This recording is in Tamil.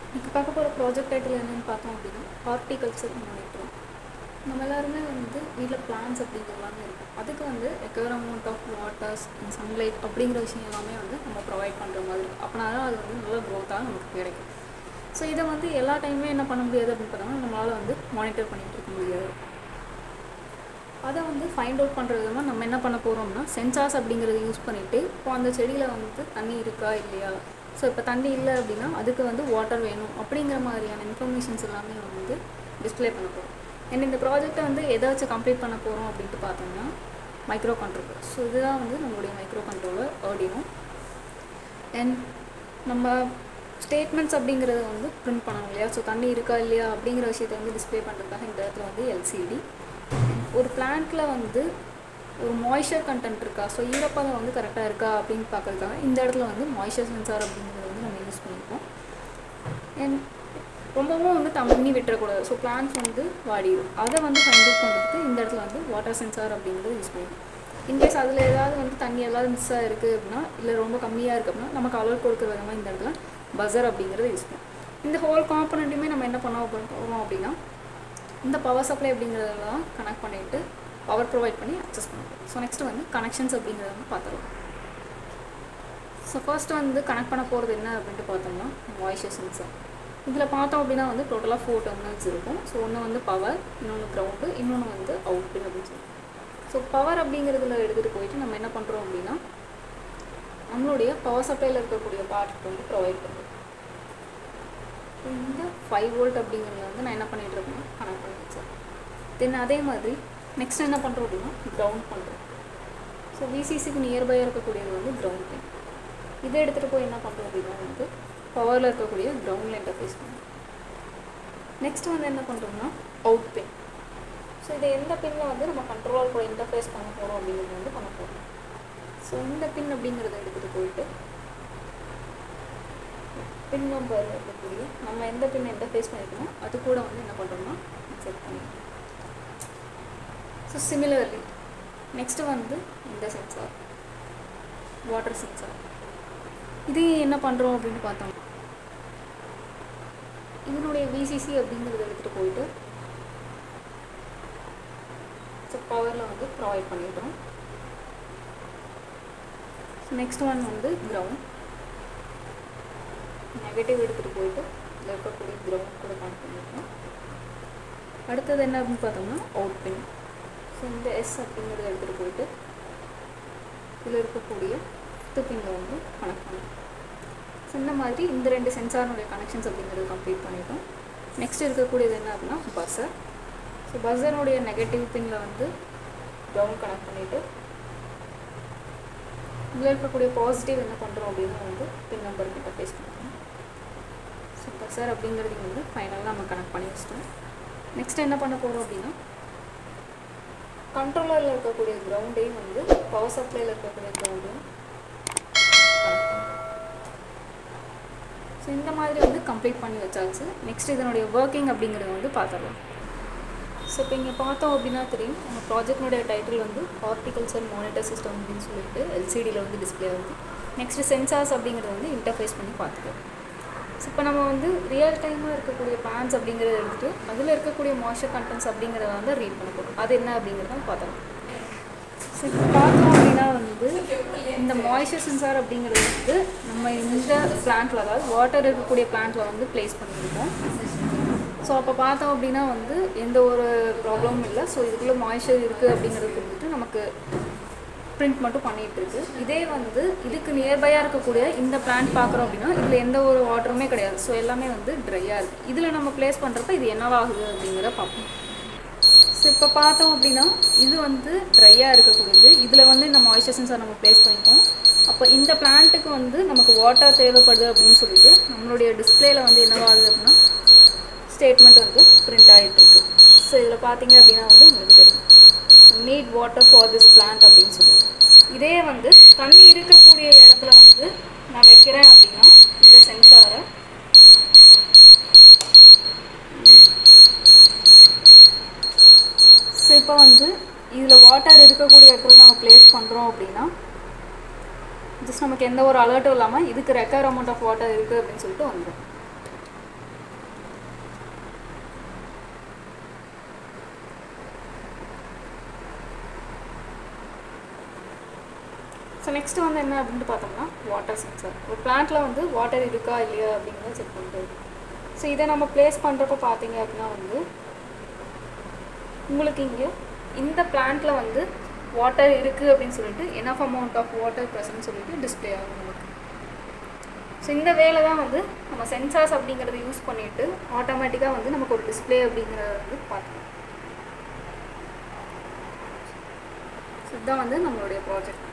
இப்போ பார்க்க போகிற ப்ராஜெக்ட் டைட்டில் என்னென்னு பார்த்தோம் அப்படின்னா ஹார்டிகல்ச்சர் மானிட்டர் நம்ம எல்லாருமே வந்து வீட்டில் பிளான்ஸ் அப்படிங்கிற எல்லாமே இருக்கும் அதுக்கு வந்து recover amount of waters and sunlight அப்படிங்கிற விஷயம் எல்லாமே வந்து நம்ம ப்ரொவைட் பண்ணுற மாதிரி இருக்கும் அப்படின்னா தான் அது வந்து நல்ல க்ரோத்தாக நமக்கு கிடைக்கும் ஸோ இதை வந்து எல்லா டைமே என்ன பண்ண முடியாது அப்படின்னு பார்த்தோம்னா நம்மளால் வந்து மானிட்டர் பண்ணிகிட்டு இருக்க முடியாது அதை வந்து ஃபைண்ட் அவுட் பண்ணுறது விதமாக நம்ம என்ன பண்ண போகிறோம்னா சென்சார்ஸ் அப்படிங்கிறத யூஸ் பண்ணிவிட்டு இப்போ அந்த செடியில் வந்து தண்ணி இருக்கா இல்லையா ஸோ இப்போ தண்ணி இல்லை அப்படின்னா அதுக்கு வந்து வாட்டர் வேணும் அப்படிங்கிற மாதிரியான இன்ஃபர்மேஷன்ஸ் எல்லாமே வந்து டிஸ்ப்ளே பண்ண போகிறோம் அண்ட் இந்த ப்ராஜெக்டை வந்து எதை வச்சு கம்ப்ளீட் பண்ண போகிறோம் அப்படின்ட்டு பார்த்தோம்னா மைக்ரோ கண்ட்ரோலர் ஸோ இதுதான் வந்து நம்மளுடைய மைக்ரோ கண்ட்ரோலர் ஆடினோ அண்ட் நம்ம ஸ்டேட்மெண்ட்ஸ் அப்படிங்கிறத வந்து பிரிண்ட் பண்ணணும் இல்லையா ஸோ தண்ணி இருக்கா இல்லையா அப்படிங்கிற விஷயத்தை வந்து டிஸ்ப்ளே பண்ணுறதுக்காக இந்த இடத்துல வந்து எல்சிடி ஒரு பிளான்ட்டில் வந்து ஒரு மாய்ஸ்சர் கண்டென்ட் இருக்கா ஸோ ஈரப்பதம் வந்து கரெக்டாக இருக்கா அப்படின்னு பார்க்கறதுக்காக இந்த இடத்துல வந்து மாய்ஸ்சர் சென்சார் அப்படிங்கிறத வந்து நம்ம யூஸ் பண்ணியிருக்கோம் அண்ட் ரொம்பவும் வந்து தண்ணி விட்டுறக்கூடாது ஸோ பிளான்ஸ் வந்து வாடிடும் அதை வந்து ஃபைண்ட் அவுட் பண்ணுறதுக்கு இந்த இடத்துல வந்து வாட்டர் சென்சார் அப்படிங்கிறது யூஸ் பண்ணியிருக்கோம் இன்கேஸ் அதில் ஏதாவது வந்து தண்ணி ஏதாவது மிஸ் ஆகிருக்கு அப்படின்னா இல்லை ரொம்ப கம்மியாக இருக்குது அப்படின்னா நமக்கு அலர்ட் கொடுக்குற விதமாக இந்த இடத்துல பஸர் அப்படிங்கிறத யூஸ் பண்ணுவோம் இந்த ஹோல் காம்பனண்ட்டுமே நம்ம என்ன பண்ண போகிறோம் அப்படின்னா இந்த பவர் சப்ளை அப்படிங்கிறதெல்லாம் கனெக்ட் பண்ணிவிட்டு பவர் ப்ரொவைட் பண்ணி அக்சஸ் பண்ணுவோம் ஸோ நெக்ஸ்ட் வந்து கனெக்ஷன்ஸ் அப்படிங்கிறத வந்து பார்த்துருவோம் ஸோ ஃபர்ஸ்ட் வந்து கனெக்ட் பண்ண போகிறது என்ன அப்படின்ட்டு பார்த்தோம்னா வாய்ஸஸ் சென்சார் இதில் பார்த்தோம் அப்படின்னா வந்து டோட்டலாக ஃபோர் டெர்மினல்ஸ் இருக்கும் ஸோ ஒன்று வந்து பவர் இன்னொன்று க்ரௌண்டு இன்னொன்று வந்து அவுட்பின் அப்படின்னு சொல்லி ஸோ பவர் அப்படிங்கிறதுல எடுத்துகிட்டு போயிட்டு நம்ம என்ன பண்ணுறோம் அப்படின்னா நம்மளுடைய பவர் சப்ளையில் இருக்கக்கூடிய பார்ட்டுக்கு வந்து ப்ரொவைட் பண்ணுறோம் இந்த ஃபைவ் வோல்ட் அப்படிங்கிறத வந்து நான் என்ன பண்ணிகிட்டு இருக்கேன்னா கனெக்ட் பண்ணி வச்சேன் தென் அதே மாதிரி நெக்ஸ்ட் என்ன பண்ணுறோம் அப்படின்னா க்ரௌண்ட் பண்ணுறோம் ஸோ விசிசிக்கு நியர்பையாக இருக்கக்கூடியது வந்து க்ரௌண்ட் பின் இதை எடுத்துகிட்டு போய் என்ன பண்ணுறோம் அப்படின்னா வந்து பவரில் இருக்கக்கூடிய க்ரௌண்டில் இன்டர்ஃபேஸ் பண்ணுறோம் நெக்ஸ்ட் வந்து என்ன பண்ணுறோம்னா அவுட் பின் ஸோ இதை எந்த பின்னில் வந்து நம்ம கண்ட்ரோலர் கூட இன்டர்ஃபேஸ் பண்ண போகிறோம் அப்படிங்கிறது வந்து பண்ண போகிறோம் ஸோ இந்த பின் அப்படிங்கிறத எடுத்துகிட்டு போயிட்டு பின் நம்பர் இருக்கக்கூடிய நம்ம எந்த பின் இன்டர்ஃபேஸ் பண்ணியிருக்கோமோ அது கூட வந்து என்ன பண்ணுறோம்னா செட் பண்ணிக்கலாம் ஸோ சிமிலர்லி நெக்ஸ்ட்டு வந்து இந்த சென்சார் வாட்டர் சென்சார் இது என்ன பண்ணுறோம் அப்படின்னு பார்த்தோம் இதனுடைய விசிசி அப்படிங்கிறத எடுத்துகிட்டு போயிட்டு ஸோ பவரில் வந்து ப்ரொவைட் பண்ணிட்டோம் ஸோ நெக்ஸ்ட் ஒன் வந்து கிரவுண்ட் நெகட்டிவ் எடுத்துகிட்டு போயிட்டு இதில் இருக்கக்கூடிய கிரவுண்ட் கூட கனெக்ட் பண்ணியிருக்கோம் அடுத்தது என்ன அப்படின்னு பார்த்தோம்னா அவுட் பின் ஸோ இந்த எஸ் அப்படிங்கிறத எடுத்துகிட்டு போயிட்டு இதில் இருக்கக்கூடிய ஃபிஃப்த்து பின்னில் வந்து கனெக்ட் பண்ணணும் ஸோ இந்த மாதிரி இந்த ரெண்டு சென்சாரினுடைய கனெக்ஷன்ஸ் அப்படிங்கிறது கம்ப்ளீட் பண்ணிட்டோம் நெக்ஸ்ட் இருக்கக்கூடியது என்ன அப்படின்னா பஸ்ஸர் ஸோ பஸ்ஸனுடைய நெகட்டிவ் பின்னில் வந்து கிரவுண்ட் கனெக்ட் பண்ணிவிட்டு இதில் இருக்கக்கூடிய பாசிட்டிவ் என்ன பண்ணுறோம் அப்படின்னா வந்து பின் நம்பர் கிட்ட ஃபேஸ் பண்ணுறோம் ஸோ பஸ்ஸர் அப்படிங்கிறது வந்து ஃபைனலாக நம்ம கனெக்ட் பண்ணி வச்சிட்டோம் நெக்ஸ்ட் என்ன பண்ண போகிறோம் அப்படின்னா கண்ட்ரோலரில் இருக்கக்கூடிய கிரவுண்டையும் வந்து பவர் சப்ளையில் இருக்கக்கூடிய கிரவுண்டையும் ஸோ இந்த மாதிரி வந்து கம்ப்ளீட் பண்ணி வச்சாச்சு நெக்ஸ்ட் இதனுடைய ஒர்க்கிங் அப்படிங்கிறத வந்து பார்த்துடலாம் ஸோ இப்போ இங்கே பார்த்தோம் அப்படின்னா தெரியும் நம்ம ப்ராஜெக்டினுடைய டைட்டில் வந்து ஹார்டிகல்ச்சர் மானிட்டர் சிஸ்டம் அப்படின்னு சொல்லிட்டு எல்சிடியில் வந்து டிஸ்பிளே ஆகுது நெக்ஸ்ட்டு சென்சார்ஸ் அப்படிங்கிறத வந்து இன்டர்ஃபேஸ் பண்ணி பார்த்துக்கலாம் ஸோ இப்போ நம்ம வந்து ரியல் டைமாக இருக்கக்கூடிய பிளான்ஸ் அப்படிங்கிறத எடுத்துகிட்டு அதில் இருக்கக்கூடிய மாய்ஸ்சர் கண்டென்ட்ஸ் அப்படிங்கிறத வந்து ரீட் பண்ண போகிறோம் அது என்ன அப்படிங்கிறத பார்த்தோம் ஸோ இப்போ பார்த்தோம் அப்படின்னா வந்து இந்த மாய்ஸ்சர் சென்சார் அப்படிங்கிறது வந்து நம்ம இந்த பிளான்ட்டில் அதாவது வாட்டர் இருக்கக்கூடிய பிளான்ட்டில் வந்து ப்ளேஸ் பண்ணியிருக்கோம் ஸோ அப்போ பார்த்தோம் அப்படின்னா வந்து எந்த ஒரு ப்ராப்ளமும் இல்லை ஸோ இதுக்குள்ளே மாய்ஸ்சர் இருக்குது அப்படிங்கிறது வந்துட்டு நமக்கு பிரிண்ட் மட்டும் பண்ணிகிட்டு இருக்கு இதே வந்து இதுக்கு நியர்பையாக இருக்கக்கூடிய இந்த பிளான்ட் பார்க்குறோம் அப்படின்னா இதில் எந்த ஒரு வாட்டருமே கிடையாது ஸோ எல்லாமே வந்து ட்ரையாக இருக்குது இதில் நம்ம ப்ளேஸ் பண்ணுறப்ப இது என்னவாகுது அப்படிங்கிறத பார்ப்போம் ஸோ இப்போ பார்த்தோம் அப்படின்னா இது வந்து ட்ரையாக இருக்கக்கூடியது இதில் வந்து இந்த மாய்ஸ்சர் சென்சார் நம்ம ப்ளேஸ் பண்ணிப்போம் அப்போ இந்த பிளான்ட்டுக்கு வந்து நமக்கு வாட்டர் தேவைப்படுது அப்படின்னு சொல்லிட்டு நம்மளுடைய டிஸ்பிளேல வந்து என்னவாகுது அப்படின்னா ஸ்டேட்மெண்ட் வந்து பிரிண்ட் ஆகிட்டு இருக்கு ஸோ இதில் பார்த்தீங்க அப்படின்னா வந்து உங்களுக்கு தெரியும் so need water for this plant அப்படின்னு சொல்லி இதே வந்து தண்ணி இருக்கக்கூடிய இடத்துல வந்து நான் வைக்கிறேன் அப்படின்னா இந்த சென்சாரை ஸோ இப்போ வந்து இதில் வாட்டர் இருக்கக்கூடிய இடத்துல நம்ம ப்ளேஸ் பண்ணுறோம் அப்படின்னா ஜஸ்ட் நமக்கு எந்த ஒரு அலர்ட்டும் இல்லாமல் இதுக்கு ரெக்கவர் அமௌண்ட் ஆஃப் வாட்டர் இருக்குது அப்படின்னு சொல்லிட்டு வந்துடும் ஸோ நெக்ஸ்ட் வந்து என்ன அப்படின்ட்டு பார்த்தோம்னா வாட்டர் சென்சார் ஒரு பிளான்ட்டில் வந்து வாட்டர் இருக்கா இல்லையா அப்படிங்கிறத செக் பண்ணுறது ஸோ இதை நம்ம ப்ளேஸ் பண்ணுறப்ப பார்த்தீங்க அப்படின்னா வந்து உங்களுக்கு இங்கே இந்த பிளான்ட்டில் வந்து வாட்டர் இருக்குது அப்படின்னு சொல்லிட்டு enough amount of water present சொல்லிட்டு டிஸ்ப்ளே ஆகும் நமக்கு ஸோ இந்த வேலை தான் வந்து நம்ம சென்சார்ஸ் அப்படிங்கிறத யூஸ் பண்ணிவிட்டு ஆட்டோமேட்டிக்காக வந்து நமக்கு ஒரு டிஸ்ப்ளே அப்படிங்கிறத வந்து பார்த்துக்கலாம் ஸோ இதுதான் வந்து நம்மளுடைய ப்ராஜெக்ட்